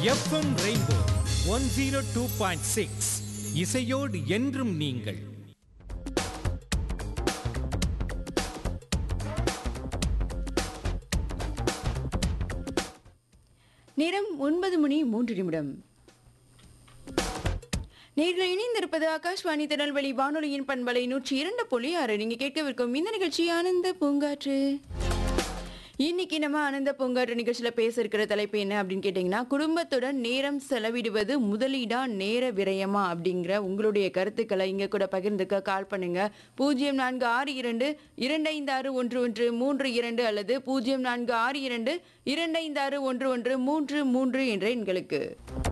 FM rainbow one zero two point six இசையோடு என்றும் நீங்கள் நேரம் ஒன்பது மணி மூன்று நிமிடம் நேர்கள் இணைந்திருப்பது ஆகாஷ்வாணி திருநெல்வேலி வானொலியின் பண்பலை நூற்றி இரண்டு புள்ளி ஆறு நீங்க கேட்கவிருக்கும் இந்த நிகழ்ச்சி ஆனந்த பூங்காற்று இன்னைக்கு நம்ம ஆனந்த பூங்காற்று நிகழ்ச்சியில பேச இருக்கிற தலைப்பு என்ன அப்படின்னு கேட்டிங்கன்னா குடும்பத்துடன் நேரம் செலவிடுவது முதலீடா நேர விரயமா அப்படிங்கிற உங்களுடைய கருத்துக்களை இங்க கூட பகிர்ந்துக்க கால் பண்ணுங்க பூஜ்ஜியம் நான்கு ஆறு இரண்டு இரண்டு ஐந்து ஆறு ஒன்று ஒன்று மூன்று இரண்டு அல்லது பூஜ்ஜியம் நான்கு ஆறு இரண்டு இரண்டு ஐந்து ஆறு ஒன்று ஒன்று மூன்று மூன்று என்ற எண்களுக்கு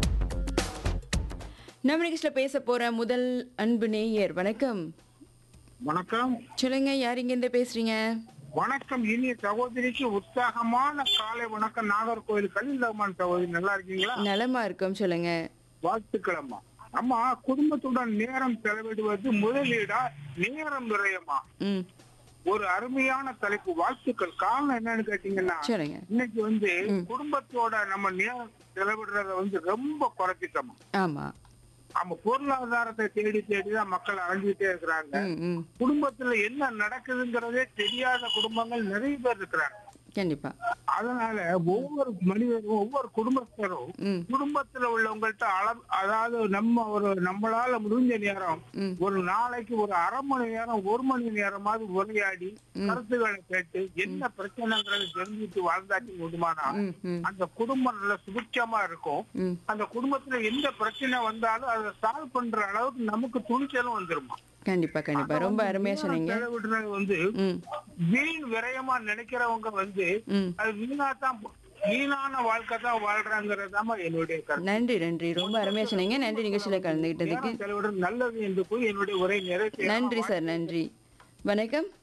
நம்ம நிகழ்ச்சியில பேச போற முதல் அன்பு நேயர் வணக்கம் வணக்கம் சொல்லுங்க யார் இங்க இருந்து பேசுறீங்க வணக்கம் இனிய சகோதரிக்கு உற்சாகமான காலை வணக்கம் நாகர்கோவில் கலில் ரஹ்மான் சகோதரி நல்லா இருக்கீங்களா நலமா இருக்கோம் சொல்லுங்க வாழ்த்துக்களம்மா அம்மா குடும்பத்துடன் நேரம் செலவிடுவது முதலீடா நேரம் விரயமா ம் ஒரு அருமையான தலைப்பு வாழ்த்துக்கள் காரணம் என்னன்னு கேட்டீங்கன்னா சொல்லுங்க இன்னைக்கு வந்து குடும்பத்தோட நம்ம நேரம் செலவிடுறத வந்து ரொம்ப குறைச்சிட்டோம் ஆமா நம்ம பொருளாதாரத்தை தேடி தேடி தான் மக்கள் அலைஞ்சிட்டே இருக்கிறாங்க ம் ம் குடும்பத்துல என்ன நடக்குதுங்கிறதே தெரியாத குடும்பங்கள் நிறைய பேர் இருக்கிறாங்க கண்டிப்பா அதனால ஒவ்வொரு மனிதரும் ஒவ்வொரு குடும்பஸ்தரும் ம் குடும்பத்துல உள்ளவங்கள்ட்ட அளவு அதாவது நம்ம ஒரு நம்மளால முடிஞ்ச நேரம் ம் ஒரு நாளைக்கு ஒரு அரை மணி நேரம் ஒரு மணி நேரமாவது உரையாடி கருத்துக்களை கேட்டு என்ன பிரச்சனைங்கிறத தெரிஞ்சுட்டு வாழ்ந்தாச்சு முடியுமானா ம் ம் அந்த குடும்பம் நல்ல சுபிட்சமா இருக்கும் ம் அந்த குடும்பத்துல எந்த பிரச்சனை வந்தாலும் அதை சால்வ் பண்ற அளவுக்கு நமக்கு துணிச்சலும் வந்துருமா கண்டிப்பா கண்டிப்பா ரொம்ப அருமையா சொன்னீங்க செலவிடுறது வந்து ம் வீண் விரயமா நினைக்கிறவங்க வந்து ம் அது வீணா தான் வீணான வாழ்க்கை தான் வாழ்றாங்கிறதாம என்னுடைய கருத்து நன்றி நன்றி ரொம்ப அருமையா சொன்னீங்க நன்றி நிகழ்ச்சியில கலந்துகிட்டதுக்கு நேரம் செலவிடுறது நல்லது என்று போய் என்னுடைய உரை நிறைவு நன்றி சார் நன்றி வணக்கம்